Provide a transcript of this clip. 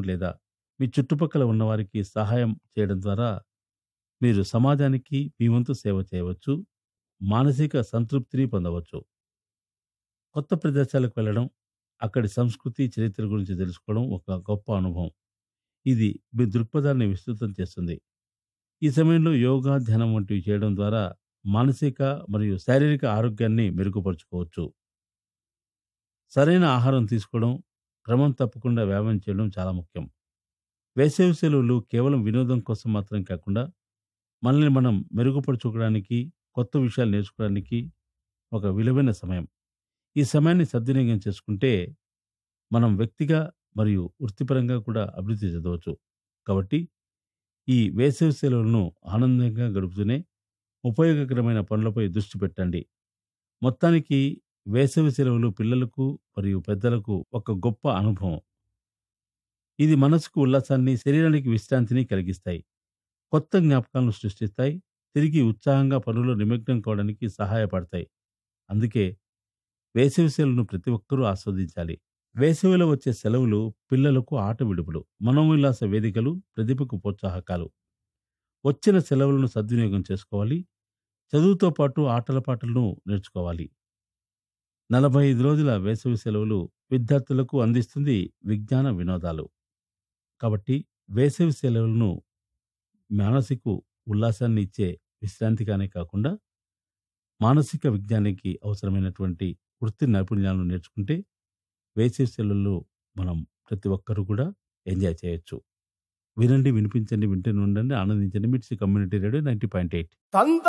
లేదా మీ చుట్టుపక్కల ఉన్నవారికి సహాయం చేయడం ద్వారా మీరు సమాజానికి మీ వంతు సేవ చేయవచ్చు మానసిక సంతృప్తిని పొందవచ్చు కొత్త ప్రదేశాలకు వెళ్ళడం అక్కడి సంస్కృతి చరిత్ర గురించి తెలుసుకోవడం ఒక గొప్ప అనుభవం ఇది మీ దృక్పథాన్ని విస్తృతం చేస్తుంది ఈ సమయంలో యోగా ధ్యానం వంటివి చేయడం ద్వారా మానసిక మరియు శారీరక ఆరోగ్యాన్ని మెరుగుపరుచుకోవచ్చు సరైన ఆహారం తీసుకోవడం క్రమం తప్పకుండా వ్యాయామం చేయడం చాలా ముఖ్యం వేసవి సెలవులు కేవలం వినోదం కోసం మాత్రం కాకుండా మనల్ని మనం మెరుగుపరుచుకోవడానికి కొత్త విషయాలు నేర్చుకోవడానికి ఒక విలువైన సమయం ఈ సమయాన్ని సద్వినియోగం చేసుకుంటే మనం వ్యక్తిగా మరియు వృత్తిపరంగా కూడా అభివృద్ధి చెందవచ్చు కాబట్టి ఈ వేసవి సెలవులను ఆనందంగా గడుపుతూనే ఉపయోగకరమైన పనులపై దృష్టి పెట్టండి మొత్తానికి వేసవి సెలవులు పిల్లలకు మరియు పెద్దలకు ఒక గొప్ప అనుభవం ఇది మనసుకు ఉల్లాసాన్ని శరీరానికి విశ్రాంతిని కలిగిస్తాయి కొత్త జ్ఞాపకాలను సృష్టిస్తాయి తిరిగి ఉత్సాహంగా పనుల్లో నిమగ్నం కావడానికి సహాయపడతాయి అందుకే వేసవి సెలవును ప్రతి ఒక్కరూ ఆస్వాదించాలి వేసవిలో వచ్చే సెలవులు పిల్లలకు ఆట విడుపులు మనోల్లాస వేదికలు ప్రతిభకు ప్రోత్సాహకాలు వచ్చిన సెలవులను సద్వినియోగం చేసుకోవాలి చదువుతో పాటు ఆటల పాటలను నేర్చుకోవాలి నలభై ఐదు రోజుల వేసవి సెలవులు విద్యార్థులకు అందిస్తుంది విజ్ఞాన వినోదాలు కాబట్టి వేసవి సెలవులను మానసిక ఉల్లాసాన్ని ఇచ్చే విశ్రాంతిగానే కాకుండా మానసిక విజ్ఞానానికి అవసరమైనటువంటి వృత్తి నైపుణ్యాలను నేర్చుకుంటే వేసవి సెలవుల్లో మనం ప్రతి ఒక్కరూ కూడా ఎంజాయ్ చేయొచ్చు వినండి వినిపించండి వింటూనే ఉండండి ఆనందించండి MITS community radio ninety point eight తంత